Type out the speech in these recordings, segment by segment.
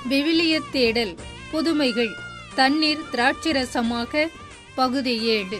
விவிலியத் தேடல் புதுமைகள் தண்ணீர் திராட்சரசமாக பகுதி ஏழு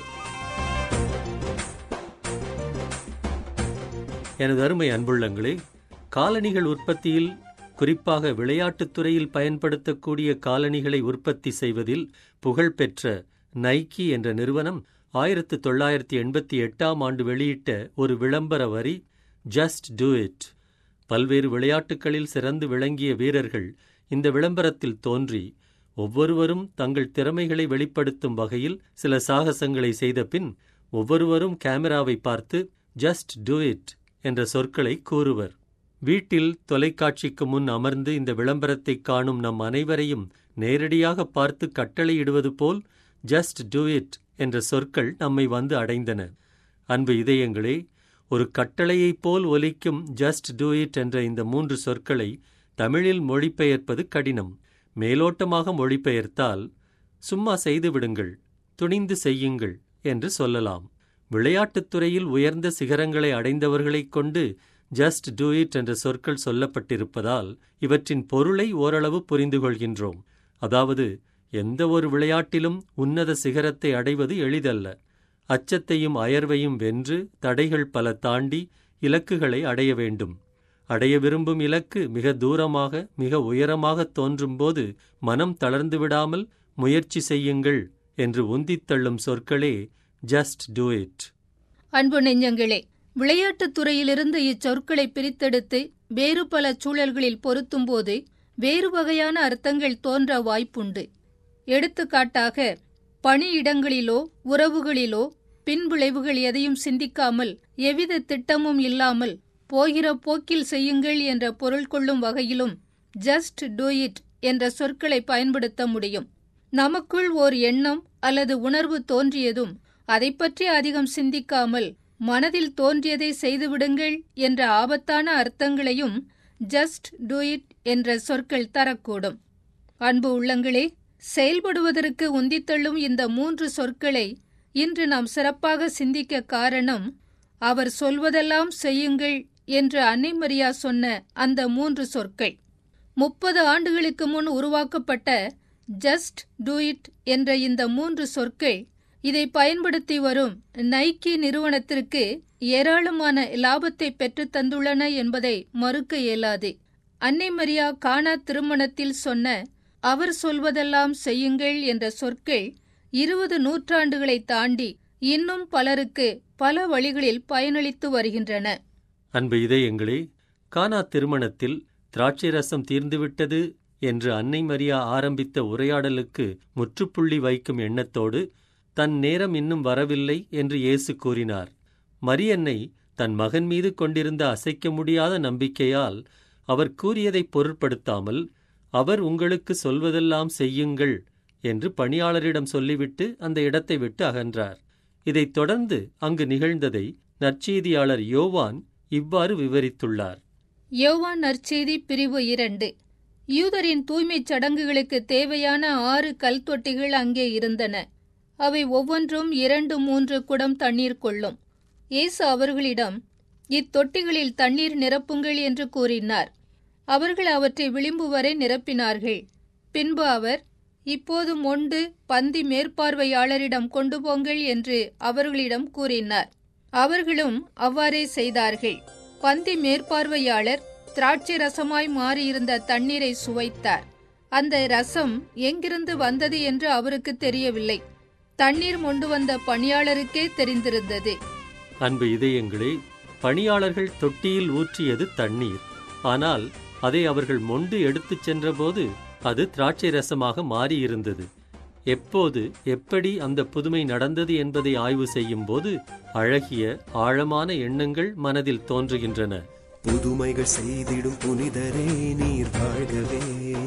எனது அருமை அன்புள்ளங்களே காலணிகள் உற்பத்தியில் குறிப்பாக விளையாட்டுத் துறையில் பயன்படுத்தக்கூடிய காலணிகளை உற்பத்தி செய்வதில் புகழ்பெற்ற நைக்கி என்ற நிறுவனம் ஆயிரத்து தொள்ளாயிரத்தி எண்பத்தி எட்டாம் ஆண்டு வெளியிட்ட ஒரு விளம்பர வரி ஜஸ்ட் டூ இட் பல்வேறு விளையாட்டுகளில் சிறந்து விளங்கிய வீரர்கள் இந்த விளம்பரத்தில் தோன்றி ஒவ்வொருவரும் தங்கள் திறமைகளை வெளிப்படுத்தும் வகையில் சில சாகசங்களை செய்த பின் ஒவ்வொருவரும் கேமராவை பார்த்து ஜஸ்ட் டூ இட் என்ற சொற்களை கூறுவர் வீட்டில் தொலைக்காட்சிக்கு முன் அமர்ந்து இந்த விளம்பரத்தை காணும் நம் அனைவரையும் நேரடியாக பார்த்து கட்டளையிடுவது போல் ஜஸ்ட் டூ இட் என்ற சொற்கள் நம்மை வந்து அடைந்தன அன்பு இதயங்களே ஒரு கட்டளையைப் போல் ஒலிக்கும் ஜஸ்ட் டூ இட் என்ற இந்த மூன்று சொற்களை தமிழில் மொழிபெயர்ப்பது கடினம் மேலோட்டமாக மொழிபெயர்த்தால் சும்மா செய்து விடுங்கள் துணிந்து செய்யுங்கள் என்று சொல்லலாம் விளையாட்டுத் துறையில் உயர்ந்த சிகரங்களை அடைந்தவர்களைக் கொண்டு ஜஸ்ட் டூ இட் என்ற சொற்கள் சொல்லப்பட்டிருப்பதால் இவற்றின் பொருளை ஓரளவு புரிந்து கொள்கின்றோம் அதாவது எந்த ஒரு விளையாட்டிலும் உன்னத சிகரத்தை அடைவது எளிதல்ல அச்சத்தையும் அயர்வையும் வென்று தடைகள் பல தாண்டி இலக்குகளை அடைய வேண்டும் அடைய விரும்பும் இலக்கு மிக தூரமாக மிக உயரமாக தோன்றும்போது மனம் தளர்ந்து விடாமல் முயற்சி செய்யுங்கள் என்று உந்தித் தள்ளும் சொற்களே ஜஸ்ட் டூ இட் அன்பு நெஞ்சங்களே விளையாட்டுத் துறையிலிருந்து இச்சொற்களை பிரித்தெடுத்து வேறு பல சூழல்களில் பொருத்தும்போது வேறு வகையான அர்த்தங்கள் தோன்ற வாய்ப்புண்டு எடுத்துக்காட்டாக பணியிடங்களிலோ உறவுகளிலோ பின்விளைவுகள் எதையும் சிந்திக்காமல் எவ்வித திட்டமும் இல்லாமல் போகிற போக்கில் செய்யுங்கள் என்ற பொருள் கொள்ளும் வகையிலும் ஜஸ்ட் டூ இட் என்ற சொற்களை பயன்படுத்த முடியும் நமக்குள் ஓர் எண்ணம் அல்லது உணர்வு தோன்றியதும் அதை பற்றி அதிகம் சிந்திக்காமல் மனதில் தோன்றியதை செய்துவிடுங்கள் என்ற ஆபத்தான அர்த்தங்களையும் ஜஸ்ட் டூ இட் என்ற சொற்கள் தரக்கூடும் அன்பு உள்ளங்களே செயல்படுவதற்கு உந்தித்தள்ளும் இந்த மூன்று சொற்களை இன்று நாம் சிறப்பாக சிந்திக்க காரணம் அவர் சொல்வதெல்லாம் செய்யுங்கள் என்று அன்னை மரியா சொன்ன அந்த மூன்று சொற்கள் முப்பது ஆண்டுகளுக்கு முன் உருவாக்கப்பட்ட ஜஸ்ட் டூ இட் என்ற இந்த மூன்று சொற்கள் இதை பயன்படுத்தி வரும் நைக்கி நிறுவனத்திற்கு ஏராளமான லாபத்தை பெற்றுத் தந்துள்ளன என்பதை மறுக்க இயலாது அன்னை மரியா கானா திருமணத்தில் சொன்ன அவர் சொல்வதெல்லாம் செய்யுங்கள் என்ற சொற்கள் இருபது நூற்றாண்டுகளை தாண்டி இன்னும் பலருக்கு பல வழிகளில் பயனளித்து வருகின்றன அன்பு இதயங்களே கானா திருமணத்தில் திராட்சை ரசம் தீர்ந்துவிட்டது என்று அன்னை மரியா ஆரம்பித்த உரையாடலுக்கு முற்றுப்புள்ளி வைக்கும் எண்ணத்தோடு தன் நேரம் இன்னும் வரவில்லை என்று இயேசு கூறினார் மரியன்னை தன் மகன் மீது கொண்டிருந்த அசைக்க முடியாத நம்பிக்கையால் அவர் கூறியதை பொருட்படுத்தாமல் அவர் உங்களுக்கு சொல்வதெல்லாம் செய்யுங்கள் என்று பணியாளரிடம் சொல்லிவிட்டு அந்த இடத்தை விட்டு அகன்றார் இதைத் தொடர்ந்து அங்கு நிகழ்ந்ததை நற்செய்தியாளர் யோவான் இவ்வாறு விவரித்துள்ளார் யோவான் நற்செய்தி பிரிவு இரண்டு யூதரின் தூய்மைச் சடங்குகளுக்கு தேவையான ஆறு கல் தொட்டிகள் அங்கே இருந்தன அவை ஒவ்வொன்றும் இரண்டு மூன்று குடம் தண்ணீர் கொள்ளும் இயேசு அவர்களிடம் இத்தொட்டிகளில் தண்ணீர் நிரப்புங்கள் என்று கூறினார் அவர்கள் அவற்றை விளிம்பு வரை நிரப்பினார்கள் பின்பு அவர் இப்போது மொண்டு பந்தி மேற்பார்வையாளரிடம் கொண்டு போங்கள் என்று அவர்களிடம் கூறினார் அவர்களும் அவ்வாறே செய்தார்கள் பந்தி மேற்பார்வையாளர் திராட்சை ரசமாய் மாறியிருந்த தண்ணீரை சுவைத்தார் அந்த ரசம் எங்கிருந்து வந்தது என்று அவருக்கு தெரியவில்லை தண்ணீர் மொண்டு வந்த பணியாளருக்கே தெரிந்திருந்தது அன்பு இதயங்களே பணியாளர்கள் தொட்டியில் ஊற்றியது தண்ணீர் ஆனால் அதை அவர்கள் மொண்டு எடுத்துச் சென்றபோது அது திராட்சை ரசமாக மாறியிருந்தது எப்போது எப்படி அந்த புதுமை நடந்தது என்பதை ஆய்வு செய்யும்போது அழகிய ஆழமான எண்ணங்கள் மனதில் தோன்றுகின்றன புதுமைகள் செய்திடும் புனிதரே நீர் வாழ்கவே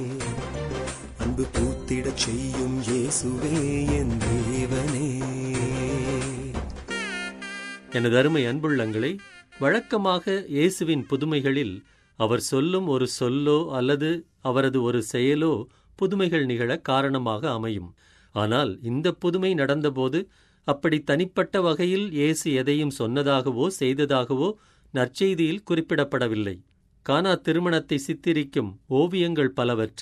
அன்பு பூத்திடச் செய்யும் இயேசுவே என் தேவனே எனது அருமை அன்புள்ளங்களே வழக்கமாக இயேசுவின் புதுமைகளில் அவர் சொல்லும் ஒரு சொல்லோ அல்லது அவரது ஒரு செயலோ புதுமைகள் நிகழ காரணமாக அமையும் ஆனால் இந்த புதுமை நடந்தபோது அப்படி தனிப்பட்ட வகையில் இயேசு எதையும் சொன்னதாகவோ செய்ததாகவோ நற்செய்தியில் குறிப்பிடப்படவில்லை கானா திருமணத்தை சித்தரிக்கும் ஓவியங்கள் பலவற்றில்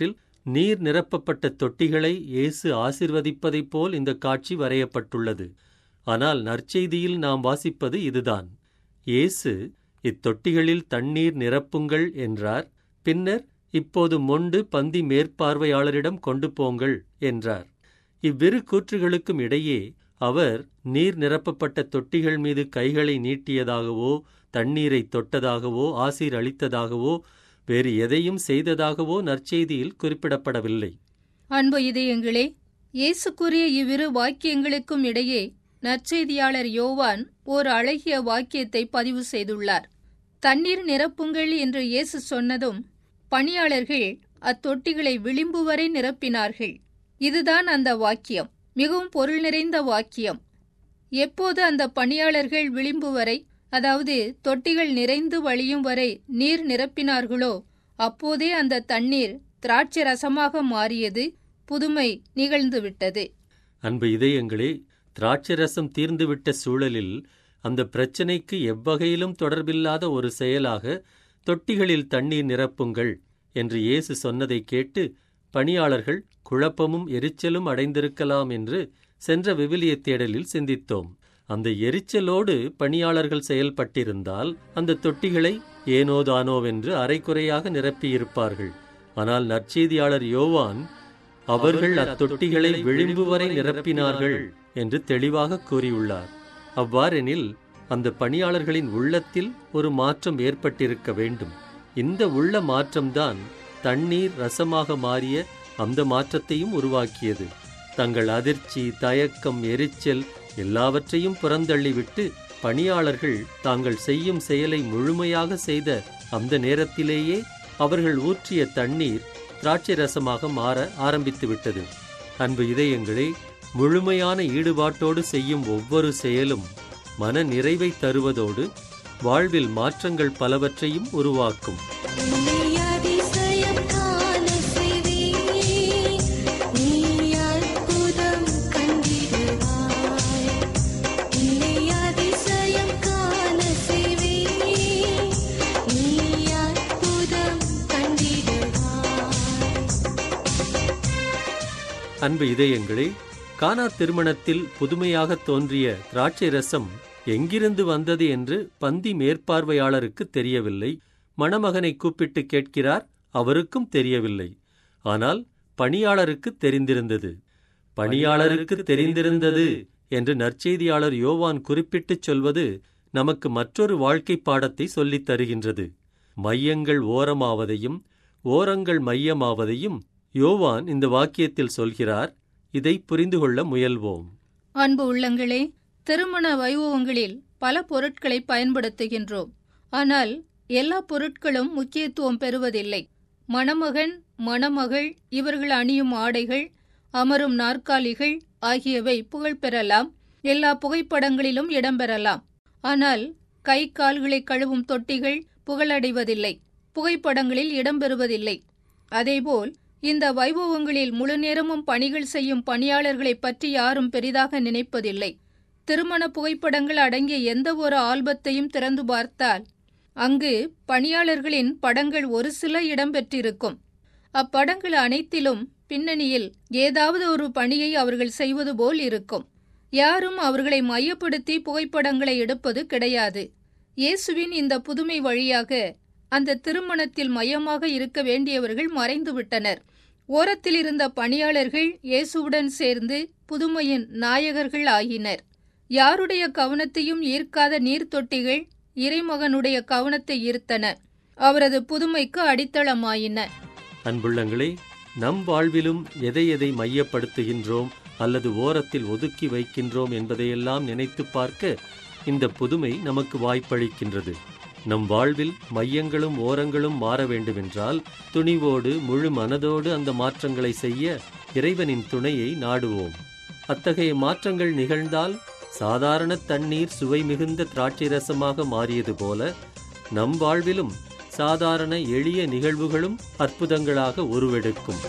நீர் நிரப்பப்பட்ட தொட்டிகளை இயேசு ஆசிர்வதிப்பதைப் போல் இந்த காட்சி வரையப்பட்டுள்ளது ஆனால் நற்செய்தியில் நாம் வாசிப்பது இதுதான் இயேசு இத்தொட்டிகளில் தண்ணீர் நிரப்புங்கள் என்றார் பின்னர் இப்போது மொண்டு பந்தி மேற்பார்வையாளரிடம் கொண்டு போங்கள் என்றார் இவ்விரு கூற்றுகளுக்கும் இடையே அவர் நீர் நிரப்பப்பட்ட தொட்டிகள் மீது கைகளை நீட்டியதாகவோ தண்ணீரை தொட்டதாகவோ ஆசீர் அளித்ததாகவோ வேறு எதையும் செய்ததாகவோ நற்செய்தியில் குறிப்பிடப்படவில்லை அன்பு இதயங்களே இயேசு கூறிய இவ்விரு வாக்கியங்களுக்கும் இடையே நற்செய்தியாளர் யோவான் ஓர் அழகிய வாக்கியத்தை பதிவு செய்துள்ளார் தண்ணீர் நிரப்புங்கள் என்று இயேசு சொன்னதும் பணியாளர்கள் அத்தொட்டிகளை விளிம்பு வரை நிரப்பினார்கள் இதுதான் அந்த வாக்கியம் மிகவும் பொருள் நிறைந்த வாக்கியம் எப்போது அந்த பணியாளர்கள் விளிம்பு வரை அதாவது தொட்டிகள் நிறைந்து வழியும் வரை நீர் நிரப்பினார்களோ அப்போதே அந்த தண்ணீர் திராட்சை ரசமாக மாறியது புதுமை நிகழ்ந்துவிட்டது அன்பு இதயங்களே திராட்சரசம் தீர்ந்துவிட்ட சூழலில் அந்த பிரச்சனைக்கு எவ்வகையிலும் தொடர்பில்லாத ஒரு செயலாக தொட்டிகளில் தண்ணீர் நிரப்புங்கள் என்று இயேசு சொன்னதை கேட்டு பணியாளர்கள் குழப்பமும் எரிச்சலும் அடைந்திருக்கலாம் என்று சென்ற விவிலிய தேடலில் சிந்தித்தோம் அந்த எரிச்சலோடு பணியாளர்கள் செயல்பட்டிருந்தால் அந்த தொட்டிகளை ஏனோதானோவென்று அரைக்குறையாக நிரப்பியிருப்பார்கள் ஆனால் நற்செய்தியாளர் யோவான் அவர்கள் அத்தொட்டிகளை விளிம்பு வரை நிரப்பினார்கள் என்று தெளிவாக கூறியுள்ளார் அவ்வாறெனில் அந்த பணியாளர்களின் உள்ளத்தில் ஒரு மாற்றம் ஏற்பட்டிருக்க வேண்டும் இந்த உள்ள மாற்றம்தான் தண்ணீர் ரசமாக மாறிய அந்த மாற்றத்தையும் உருவாக்கியது தங்கள் அதிர்ச்சி தயக்கம் எரிச்சல் எல்லாவற்றையும் புறந்தள்ளிவிட்டு பணியாளர்கள் தாங்கள் செய்யும் செயலை முழுமையாக செய்த அந்த நேரத்திலேயே அவர்கள் ஊற்றிய தண்ணீர் திராட்சை ரசமாக மாற ஆரம்பித்து விட்டது அன்பு இதயங்களே முழுமையான ஈடுபாட்டோடு செய்யும் ஒவ்வொரு செயலும் மன நிறைவை தருவதோடு வாழ்வில் மாற்றங்கள் பலவற்றையும் உருவாக்கும் நீ அதிசயம் காண செய்வீர் நீ அற்புதம் கண்டிடுவாய் நீ அதிசயம் காண செய்வீர் நீ அற்புதம் கண்டிடுவாய் அன்பு இதயங்களே கானா திருமணத்தில் புதுமையாக தோன்றிய திராட்சை ரசம் எங்கிருந்து வந்தது என்று பந்தி மேற்பார்வையாளருக்கு தெரியவில்லை மணமகனை கூப்பிட்டு கேட்கிறார் அவருக்கும் தெரியவில்லை ஆனால் பணியாளருக்கு தெரிந்திருந்தது பணியாளருக்கு தெரிந்திருந்தது என்று நற்செய்தியாளர் யோவான் குறிப்பிட்டுச் சொல்வது நமக்கு மற்றொரு வாழ்க்கை பாடத்தை சொல்லித் தருகின்றது மையங்கள் ஓரமாவதையும் ஓரங்கள் மையமாவதையும் யோவான் இந்த வாக்கியத்தில் சொல்கிறார் இதை புரிந்து கொள்ள முயல்வோம் அன்பு உள்ளங்களே திருமண வைபவங்களில் பல பொருட்களை பயன்படுத்துகின்றோம் ஆனால் எல்லா பொருட்களும் முக்கியத்துவம் பெறுவதில்லை மணமகன் மணமகள் இவர்கள் அணியும் ஆடைகள் அமரும் நாற்காலிகள் ஆகியவை புகழ் பெறலாம் எல்லா புகைப்படங்களிலும் இடம்பெறலாம் ஆனால் கை கால்களை கழுவும் தொட்டிகள் புகழடைவதில்லை புகைப்படங்களில் இடம்பெறுவதில்லை அதேபோல் இந்த வைபவங்களில் முழு நேரமும் பணிகள் செய்யும் பணியாளர்களைப் பற்றி யாரும் பெரிதாக நினைப்பதில்லை திருமண புகைப்படங்கள் அடங்கிய எந்த ஒரு ஆல்பத்தையும் திறந்து பார்த்தால் அங்கு பணியாளர்களின் படங்கள் ஒரு சில இடம்பெற்றிருக்கும் அப்படங்கள் அனைத்திலும் பின்னணியில் ஏதாவது ஒரு பணியை அவர்கள் செய்வது போல் இருக்கும் யாரும் அவர்களை மையப்படுத்தி புகைப்படங்களை எடுப்பது கிடையாது இயேசுவின் இந்த புதுமை வழியாக அந்த திருமணத்தில் மையமாக இருக்க வேண்டியவர்கள் மறைந்துவிட்டனர் ஓரத்தில் இருந்த பணியாளர்கள் இயேசுவுடன் சேர்ந்து புதுமையின் நாயகர்கள் ஆகினர் யாருடைய கவனத்தையும் ஈர்க்காத நீர்த்தொட்டிகள் இறைமகனுடைய கவனத்தை ஈர்த்தன அவரது புதுமைக்கு அடித்தளமாயின அன்புள்ளங்களே நம் வாழ்விலும் எதை எதை மையப்படுத்துகின்றோம் அல்லது ஓரத்தில் ஒதுக்கி வைக்கின்றோம் என்பதையெல்லாம் நினைத்து பார்க்க இந்த புதுமை நமக்கு வாய்ப்பளிக்கின்றது நம் வாழ்வில் மையங்களும் ஓரங்களும் மாற வேண்டுமென்றால் துணிவோடு முழு மனதோடு அந்த மாற்றங்களை செய்ய இறைவனின் துணையை நாடுவோம் அத்தகைய மாற்றங்கள் நிகழ்ந்தால் சாதாரண தண்ணீர் சுவை மிகுந்த திராட்சை ரசமாக மாறியது போல நம் வாழ்விலும் சாதாரண எளிய நிகழ்வுகளும் அற்புதங்களாக உருவெடுக்கும்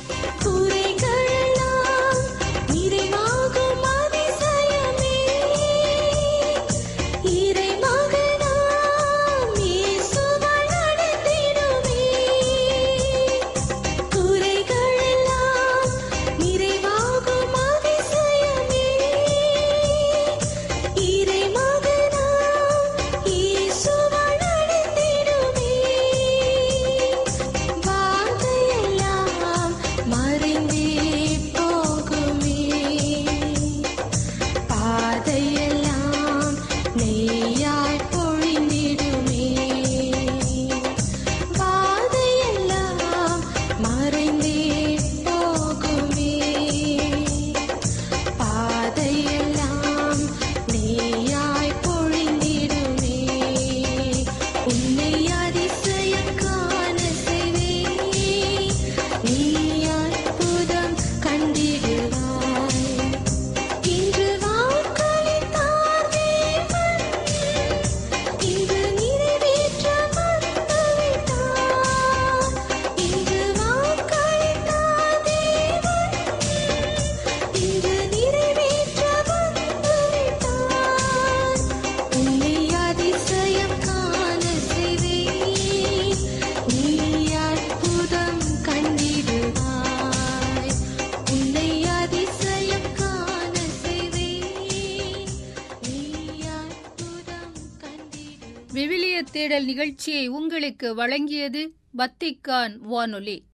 குறைகளெல்லாம் நிறைவாகும் அதிசயமே இறைமகனாம் இயேசுவால் நடந்திடுமே குறைகளெல்லாம் அதிசயம் காண செய்வேன் நீ அற்புதம் கண்டிடுவாய் இன்று வாக்களித்தார் தேவன் இன்று நிறைவேற்ற வந்துவிட்டார் இன்று வாக்களித்தார் தேவன் இன்று நிறைவேற்ற வந்துவிட்டார் உன்னை அதிசயம் காண செய்வேன் நீ அற்புதம் கண்டிடுவாய் உன்னை அதிசயம் காண செய்வேன் நீ அற்புதம் கண்டிடுவாய் விவிலிய தேடல் நிகழ்ச்சியை உங்களுக்கு வழங்கியது பத்திக்கான் வானொலி